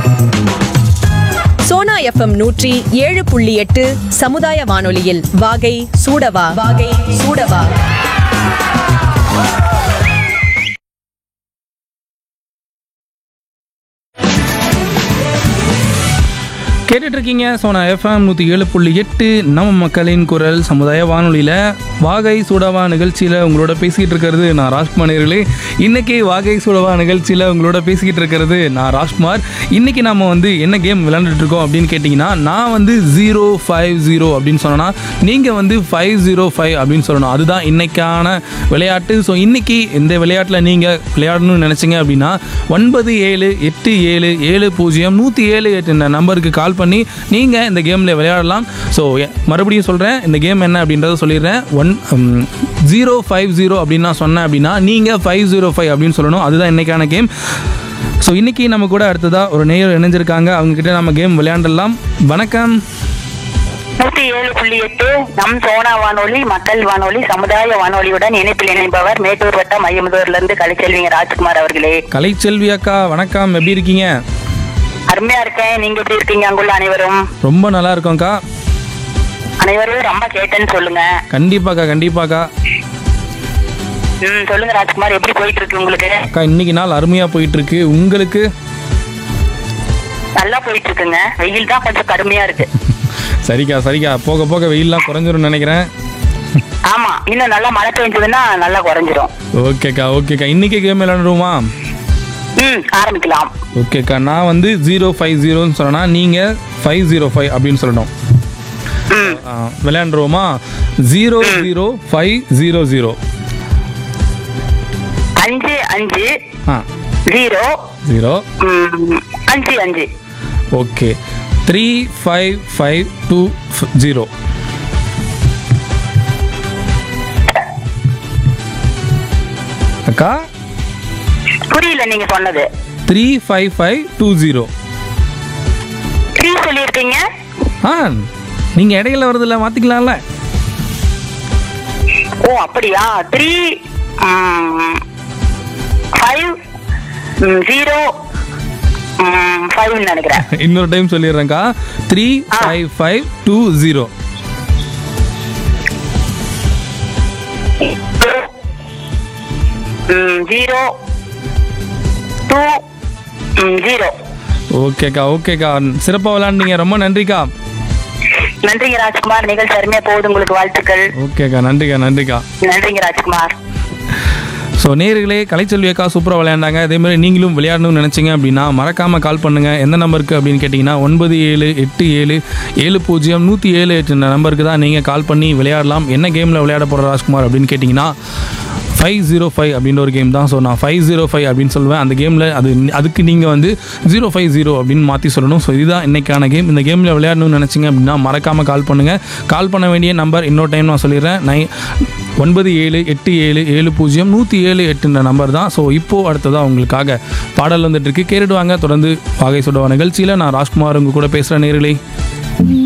Sona FM நூற்றி ஏழு புள்ளி எட்டு சமுதாய வானொலியில் வாகை சூடவா வாகை சூடவா கேட்டுட்டு இருக்கீங்க சோனா எஃப்எம் நூற்றி ஏழு புள்ளி எட்டு நம்ம மக்களின் குரல் சமுதாய வானொலியில் வாகை சூடவா நிகழ்ச்சியில் உங்களோட பேசிக்கிட்டு இருக்கிறது நான் ராஜ்குமார் நேயர்களே இன்னைக்கு வாகை சூடவா நிகழ்ச்சியில் உங்களோட பேசிக்கிட்டு இருக்கிறது நான் ராஜ்குமார் இன்னைக்கு நம்ம வந்து என்ன கேம் விளையாண்டுட்டு இருக்கோம் அப்படின்னு கேட்டிங்கன்னா நான் வந்து ஜீரோ ஃபைவ் ஜீரோ அப்படின்னு சொன்னேன்னா நீங்கள் வந்து ஃபைவ் ஜீரோ ஃபைவ் அப்படின்னு சொல்லணும் அதுதான் இன்னைக்கான விளையாட்டு ஸோ இன்னைக்கு இந்த விளையாட்டில் நீங்கள் விளையாடணும்னு நினச்சிங்க அப்படின்னா ஒன்பது ஏழு எட்டு ஏழு ஏழு பூஜ்ஜியம் நூற்றி ஏழு எட்டு இந்த நம்பருக்கு கால் பண்ணி நீங்கள் இந்த கேமில் விளையாடலாம் ஸோ மறுபடியும் சொல்கிறேன் இந்த கேம் என்ன அப்படின்றத சொல்லிடுறேன் ஒன் ஜீரோ ஃபைவ் ஜீரோ அப்படின்னு நான் சொன்னேன் அப்படின்னா நீங்கள் ஃபைவ் ஜீரோ ஃபைவ் அப்படின்னு சொல்லணும் அதுதான் இன்னைக்கான கேம் ஸோ இன்னைக்கு நம்ம கூட அடுத்ததாக ஒரு நேயர் இணைஞ்சிருக்காங்க அவங்ககிட்ட நம்ம கேம் விளையாண்டலாம் வணக்கம் நூத்தி ஏழு புள்ளி எட்டு நம் சோனா வானொலி மக்கள் வானொலி சமுதாய வானொலியுடன் இணைப்பில் இணைப்பவர் மேட்டூர் வட்டம் மையமுதூர்ல இருந்து கலைச்செல்விங்க ராஜ்குமார் அவர்களே கலைச்செல்வி அக்கா வணக்கம் எப்படி இருக்கீங்க அருமையா இருக்கேன் நீங்க எப்படி இருக்கீங்க அங்குள்ள அனைவரும் ரொம்ப நல்லா இருக்கோம்க்கா அனைவரும் ரொம்ப கேட்டேன்னு சொல்லுங்க கண்டிப்பாக்கா கண்டிப்பாக்கா ம் சொல்லுங்க ராஜ்குமார் எப்படி போயிட்டு இருக்கு உங்களுக்கு அக்கா இன்னைக்கு நாள் அருமையாக போயிட்டு இருக்கு உங்களுக்கு நல்லா போயிட்டு இருக்குங்க வெயில் தான் கொஞ்சம் கடுமையா இருக்கு சரிக்கா சரிக்கா போக போக வெயில்லாம் குறைஞ்சிரும் நினைக்கிறேன் ஆமா இன்னும் நல்லா மழை பெஞ்சதுன்னா நல்லா குறைஞ்சிரும் ஓகேக்கா ஓகேக்கா இன்னைக்கு கேம் விளையாடுவோமா ம் ஆரம்பிக்கலாம் ஓகேக்கா நான் வந்து ஜீரோ ஃபைவ் ஜீரோன்னு சொன்னா நீங்கள் ஃபைவ் ஜீரோ ஃபைவ் அப்படின்னு சொல்லணும் ம் ஆ, விளையாண்டுருவோமா zero zero five zero zero அஞ்சு அஞ்சு ஆ ஜீரோ ஜீரோ ம், அஞ்சு அஞ்சு okay three five five two zero அக்கா புரியல நீங்க சொன்னது three five five two zero three சொல்லியிருக்கீங்க ஆ நீங்கள் இடையில வருதுல்ல மாற்றிக்கலாம்ல ஓ அப்படியா த்ரீ ஃபைவ் ஜீரோ ஃபைவ்னு நினைக்கிறேன் இன்னொரு டைம் சொல்லிடுறேன்க்கா three five five two zero zero two zero ஓகேக்கா ஓகேக்கா சிறப்பாக விளாண்டீங்க ரொம்ப நன்றிக்கா நன்றிங்க ராஜ்குமார் நிகழ்ச்சி அருமையா போகுது உங்களுக்கு வாழ்த்துக்கள் ஓகேக்கா நன்றிக்கா நன்றிக்கா நன்றிங்க ராஜ்குமார் ஸோ நேர்களே கலைச்செல்வி அக்கா சூப்பராக விளையாண்டாங்க அதே மாதிரி நீங்களும் விளையாடணும்னு நினச்சிங்க அப்படின்னா மறக்காமல் கால் பண்ணுங்கள் எந்த நம்பருக்கு அப்படின்னு கேட்டிங்கன்னா ஒன்பது ஏழு எட்டு ஏழு ஏழு பூஜ்ஜியம் நூற்றி ஏழு எட்டு நம்பருக்கு தான் நீங்கள் கால் பண்ணி விளையாடலாம் என்ன கேமில் விளையாட போகிற ராஜ்குமார் அப்படின்னு கேட்டிங்கன்னா ஃபைவ் ஜீரோ ஃபைவ் அப்படின்ற ஒரு கேம் தான் ஸோ நான் ஃபைவ் ஜீரோ ஃபைவ் அப்படின்னு சொல்லுவேன் அந்த கேமில் அது அதுக்கு நீங்கள் வந்து ஜீரோ ஃபைவ் ஜீரோ அப்படின்னு மாற்றி சொல்லணும் ஸோ இதுதான் இன்னைக்கான கேம் இந்த கேமில் விளையாடணும்னு நினச்சிங்க அப்படின்னா மறக்காமல் கால் பண்ணுங்கள் கால் பண்ண வேண்டிய நம்பர் இன்னொரு டைம் நான் சொல்லிடுறேன் நை ஒன்பது ஏழு எட்டு ஏழு ஏழு பூஜ்ஜியம் நூற்றி ஏழு எட்டுன்ற நம்பர் தான் ஸோ இப்போது அடுத்ததாக உங்களுக்காக பாடல் வந்துட்டு இருக்கு கேட்டுடுவாங்க தொடர்ந்து வாகை சுடவா நிகழ்ச்சியில் நான் ராஜ்குமார் உங்க கூட பேசுகிற நேர்களே